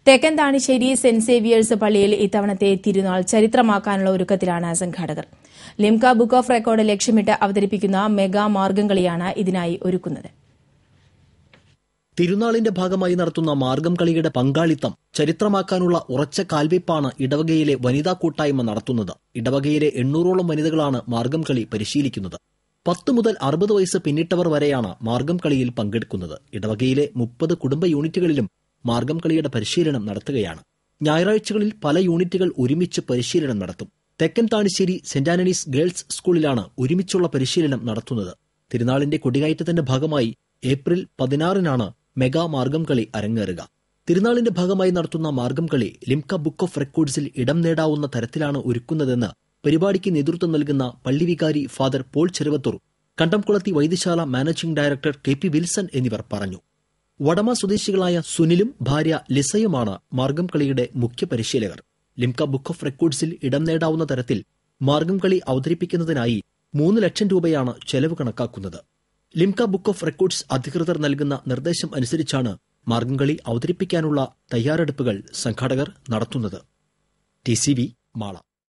തെക്കൻ Thanissery saint Xavier's പള്ളിയിൽ ഇത്തവണത്തെ തിരുനാൾ ചരിത്രമാക്കാനുള്ള ഒരുക്കത്തിലാണ് സംഘാടകർ ലിംക ബുക്ക് ഓഫ് റെക്കോർഡ് ലക്ഷ്യമിട്ട് അവതരിപ്പിക്കുന്ന മെഗാ മാർഗംകളിയാണ് ഇതിനായി ഒരുക്കുന്നത് തിരുനാളിന്റെ ഭാഗമായി നടത്തുന്ന മാർഗം കളിയുടെ പങ്കാളിത്തം ചരിത്രമാക്കാനുള്ള ഉറച്ച കാൽവയ്പാണ് ഇടവകയിലെ വനിതാ കൂട്ടായ്മ നടത്തുന്നത് ഇടവകയിലെ എണ്ണൂറോളം വനിതകളാണ് മാർഗം കളി പരിശീലിക്കുന്നത് പത്ത് മുതൽ അറുപത് വയസ്സ് പിന്നിട്ടവർ വരെയാണ് മാർഗം കളിയിൽ പങ്കെടുക്കുന്നത് ഇടവകയിലെ മുപ്പത് കുടുംബ യൂണിറ്റുകളിലും മാർഗം കളിയുടെ പരിശീലനം നടത്തുകയാണ് ഞായറാഴ്ചകളിൽ പല യൂണിറ്റുകൾ ഒരുമിച്ച് പരിശീലനം നടത്തും തെക്കൻ താണിശ്ശേരി സെന്റ് ആന്റണീസ് ഗേൾസ് സ്കൂളിലാണ് ഒരുമിച്ചുള്ള പരിശീലനം നടത്തുന്നത് തിരുനാളിന്റെ കൊടികയറ്റത്തിന്റെ ഭാഗമായി ഏപ്രിൽ പതിനാറിനാണ് മെഗാ മാർഗം കളി അരങ്ങേറുക തിരുനാളിന്റെ ഭാഗമായി നടത്തുന്ന മാർഗം കളി ലിംക ബുക്ക് ഓഫ് റെക്കോർഡ്സിൽ ഇടം നേടാവുന്ന തരത്തിലാണ് ഒരുക്കുന്നതെന്ന് പരിപാടിക്ക് നേതൃത്വം നൽകുന്ന പള്ളിവികാരി ഫാദർ പോൾ ചെറുവത്തൂർ കണ്ടംകുളത്തി വൈദ്യശാല managing director K P Wilson എന്നിവർ പറഞ്ഞു വടമ സ്വദേശികളായ സുനിലും ഭാര്യ ലിസയുമാണ് മാർഗം കളിയുടെ മുഖ്യ പരിശീലകർ ലിംക ബുക്ക് ഓഫ് റെക്കോർഡ്സിൽ ഇടം നേടാവുന്ന തരത്തിൽ മാർഗം കളി അവതരിപ്പിക്കുന്നതിനായി മൂന്ന് ലക്ഷം രൂപയാണ് ചെലവ് കണക്കാക്കുന്നത് ലിംക ബുക്ക് ഓഫ് റെക്കോർഡ്സ് അധികൃതർ നൽകുന്ന നിർദ്ദേശം അനുസരിച്ചാണ് മാർഗംകളി അവതരിപ്പിക്കാനുള്ള തയ്യാറെടുപ്പുകൾ സംഘാടകർ നടത്തുന്നത് ടി സി വി മാള